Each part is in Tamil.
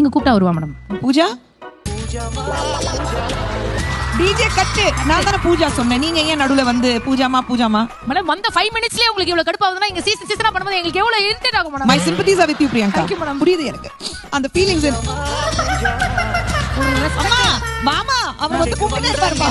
நீங்க கூப்பிட்டா வருவா மேடம் பூஜா டிஜே கட்டு நான் தானே பூஜா சொன்னேன் நீங்க ஏன் நடுவுல வந்து பூஜாமா பூஜாமா மேடம் வந்த ஃபைவ் மினிட்ஸ்லயே உங்களுக்கு இவ்வளவு கடுப்பாகுதுன்னா இங்க சீசன் சீசனா பண்ணும்போது எங்களுக்கு எவ்வளவு இரிட்டேட் ஆகும் my madam sympathies are with you Priyanka Thank you, madam. புரியுது எனக்கு அந்த ஃபீலிங்ஸ் அம்மா மாமா அவர் வந்து கூப்பிட்டே இருப்பாருமா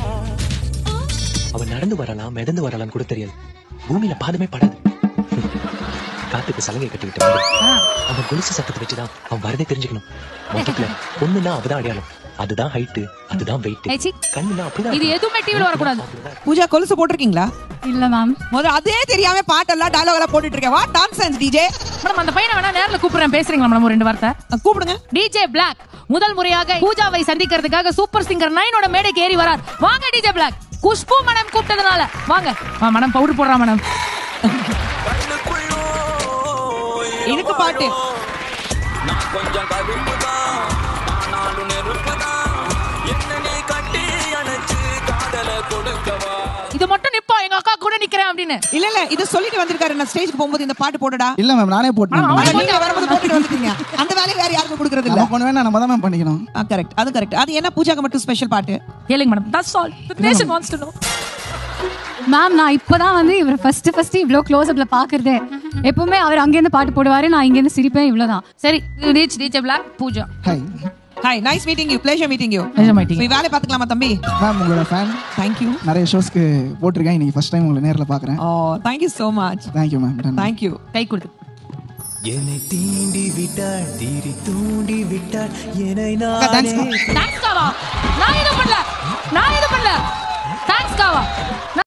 அவன் நடந்து வரலாம் மிதந்து வரலாம் கூட தெரியாது பூமியில பாதமே படாது காத்துக்கு சலங்கை கட்டிக்கிட்டு வந்து அவன் கொலுசு சத்தத்தை வச்சுதான் அவன் வரதே தெரிஞ்சுக்கணும் மொத்தத்துல பொண்ணுன்னா அவதான் அடையாளம் அதுதான் ஹைட்டு அதுதான் வெயிட் ஏய், சீ. கண்ணுனா அப்படிதான் இது எதுவுமே டிவில வரக்கூடாது பூஜா கொலுசு போட்டிருக்கீங்களா இல்ல மேம் முதல்ல அதே தெரியாம பாட்டெல்லாம் டயலாக் எல்லாம் போட்டுட்டு இருக்கேன் வா டான்ஸ் டிஜே மேடம் அந்த பையனை வேணா நேர்ல கூப்பிடுறேன் பேசுறீங்களா மேடம் ஒரு ரெண்டு வார்த்தை கூப்பிடுங்க டிஜே பிளாக் முதல் முறையாக பூஜாவை சந்திக்கிறதுக்காக சூப்பர் சிங்கர் நைனோட மேடைக்கு ஏறி வரார் வாங்க டிஜே பிளாக் குஷ்பு மேடம் கூப்பிட்டதுனால வாங்க வா மேடம் பவுடர் போடுறா மேடம் எனக்கு பாட்டு இது மட்டும் நிப்பா எங்க அக்கா கூட நிக்கிறேன் அப்படின்னு இல்ல இல்ல இது சொல்லிட்டு வந்திருக்காரு நான் ஸ்டேஜ்க்கு போகும்போது இந்த பாட்டு போடுடா இல்ல மேம் நானே போட்டேன் ஆமா, ஆனா நீங்க வரும்போது போட்டுட்டு வந்துட்டீங்க அந்த வேலையை வேற யாருக்கும் கொடுக்கறது இல்ல நம்ம பண்ண வேணா நம்ம தான் மேம் பண்ணிக்கணும் கரெக்ட் அது கரெக்ட் அது என்ன பூஜாக்கு மட்டும் ஸ்பெஷல் பாட்டு கேளுங்க madam that's all the nation wants to know ma'am நான் இப்பதான் வந்து இவர் ஃபர்ஸ்ட் ஃபர்ஸ்ட் இவ்ளோ க்ளோஸ் அப்ல பாக்குறதே எப்பவுமே அவர் அங்கேருந்து பாட்டு போடுவாரு நான் இங்கேருந்து சிரிப்பேன் இவ்வளவுதான் சரி reach DJ Black Pooja hi hi nice meeting you pleasure meeting you Pleasure meeting you. வேலை பாத்துக்கலாமா தம்பி மேம் உங்களோட ஃபேன் தேங்க் யூ நிறைய ஷோஸ்க்கு போட்டிருக்கேன் இன்னைக்கு ஃபர்ஸ்ட் டைம் உங்களை நேரில் பார்க்குறேன் oh thank you so much thank you ma'am thank you கை கொடுத்து என்னை தீண்டி விட்டாள் தீரி தூண்டி விட்டாள் என்னை thanks, நானே தேங்க்ஸ் காவா நான் இது பண்ணல நான் இது பண்ணல தேங்க்ஸ் காவா